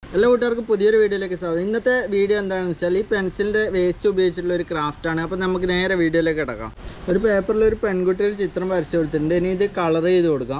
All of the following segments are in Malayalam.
എല്ലാ കൂട്ടുകാർക്കും പുതിയൊരു വീഡിയോയിലേക്ക് സ്വാഗതം ഇന്നത്തെ വീഡിയോ എന്താണെന്ന് വെച്ചാൽ ഈ പെൻസിലിൻ്റെ വേസ്റ്റ് ഉപയോഗിച്ചിട്ടുള്ള ഒരു ക്രാഫ്റ്റാണ് അപ്പോൾ നമുക്ക് നേരെ വീഡിയോയിലേക്ക് കിടക്കാം ഒരു പേപ്പറിൽ ഒരു പെൺകുട്ടിയുടെ ചിത്രം വരച്ചു കൊടുത്തിട്ടുണ്ട് ഇനി ഇത് കളർ ചെയ്ത് കൊടുക്കാം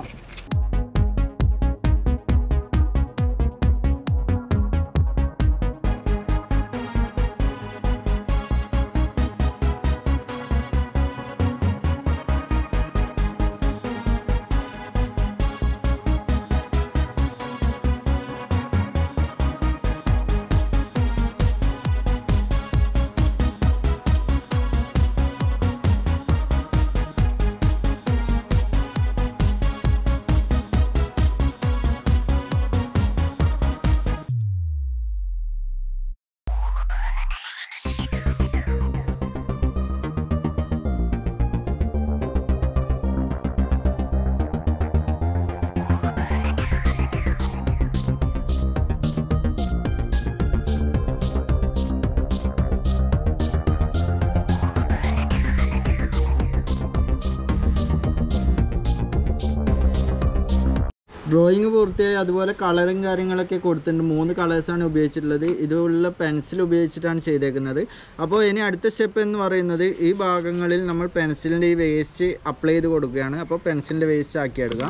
ഡ്രോയിങ് പൂർത്തിയായി അതുപോലെ കളറും കാര്യങ്ങളൊക്കെ കൊടുത്തിട്ടുണ്ട് മൂന്ന് കളേഴ്സാണ് ഉപയോഗിച്ചിട്ടുള്ളത് ഇതുള്ള പെൻസിൽ ഉപയോഗിച്ചിട്ടാണ് ചെയ്തേക്കുന്നത് അപ്പോൾ ഇനി അടുത്ത സ്റ്റെപ്പ് എന്ന് പറയുന്നത് ഈ ഭാഗങ്ങളിൽ നമ്മൾ പെൻസിലിൻ്റെ ഈ വേസ്റ്റ് അപ്ലൈ ചെയ്ത് കൊടുക്കുകയാണ് അപ്പോൾ പെൻസിലിൻ്റെ വേസ്റ്റ് ആക്കിയെടുക്കാം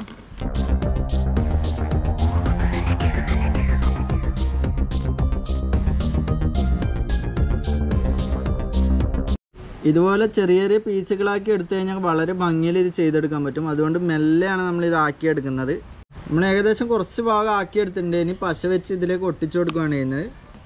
ഇതുപോലെ ചെറിയ ചെറിയ പീസുകളാക്കി എടുത്തു കഴിഞ്ഞാൽ വളരെ ഭംഗിയിൽ ഇത് ചെയ്തെടുക്കാൻ പറ്റും അതുകൊണ്ട് മെല്ലെയാണ് നമ്മൾ ഇത് ആക്കിയെടുക്കുന്നത് നമ്മൾ ഏകദേശം കുറച്ച് ഭാഗം ആക്കിയെടുത്തിട്ടുണ്ട് ഇനി പശ വെച്ച് ഇതിലേക്ക് ഒട്ടിച്ചു കൊടുക്കുകയാണ് ചെയ്യുന്നത്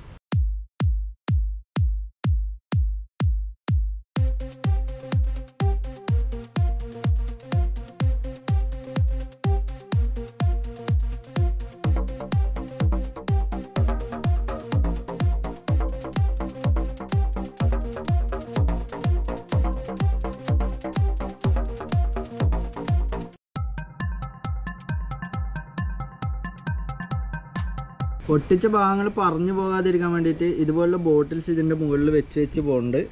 പൊട്ടിച്ച ഭാഗങ്ങൾ പറഞ്ഞു പോകാതിരിക്കാൻ വേണ്ടിയിട്ട് ഇതുപോലുള്ള ബോട്ടിൽസ് ഇതിൻ്റെ മുകളിൽ വെച്ച് വെച്ച് പോകുന്നുണ്ട്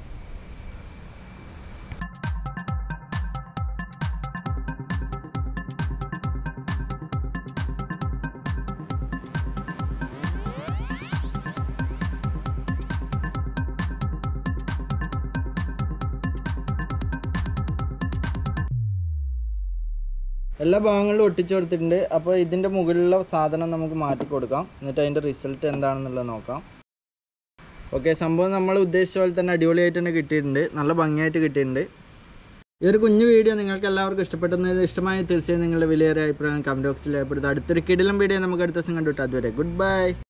എല്ലാ ഭാഗങ്ങളിലും ഒട്ടിച്ചു കൊടുത്തിട്ടുണ്ട് അപ്പോൾ ഇതിൻ്റെ മുകളിലുള്ള സാധനം നമുക്ക് മാറ്റി കൊടുക്കാം എന്നിട്ട് അതിൻ്റെ റിസൾട്ട് എന്താണെന്നുള്ളത് നോക്കാം ഓക്കെ സംഭവം നമ്മൾ ഉദ്ദേശിച്ച പോലെ തന്നെ അടിപൊളിയായിട്ട് തന്നെ കിട്ടിയിട്ടുണ്ട് നല്ല ഭംഗിയായിട്ട് കിട്ടിയിട്ടുണ്ട് ഈ ഒരു കുഞ്ഞു വീഡിയോ നിങ്ങൾക്ക് എല്ലാവർക്കും ഇഷ്ടപ്പെട്ടെന്ന് ഇഷ്ടമായി തീർച്ചയായും നിങ്ങളുടെ വിലയേറിയ അഭിപ്രായം കമൻറ്റ് ബോക്സിൽ രേഖപ്പെടുത്തുക അടുത്തൊരു കിടിലം വീഡിയോ നമുക്ക് അടുത്ത ദിവസം കണ്ടുവിട്ടാൽ അതുവരെ ഗുഡ് ബൈ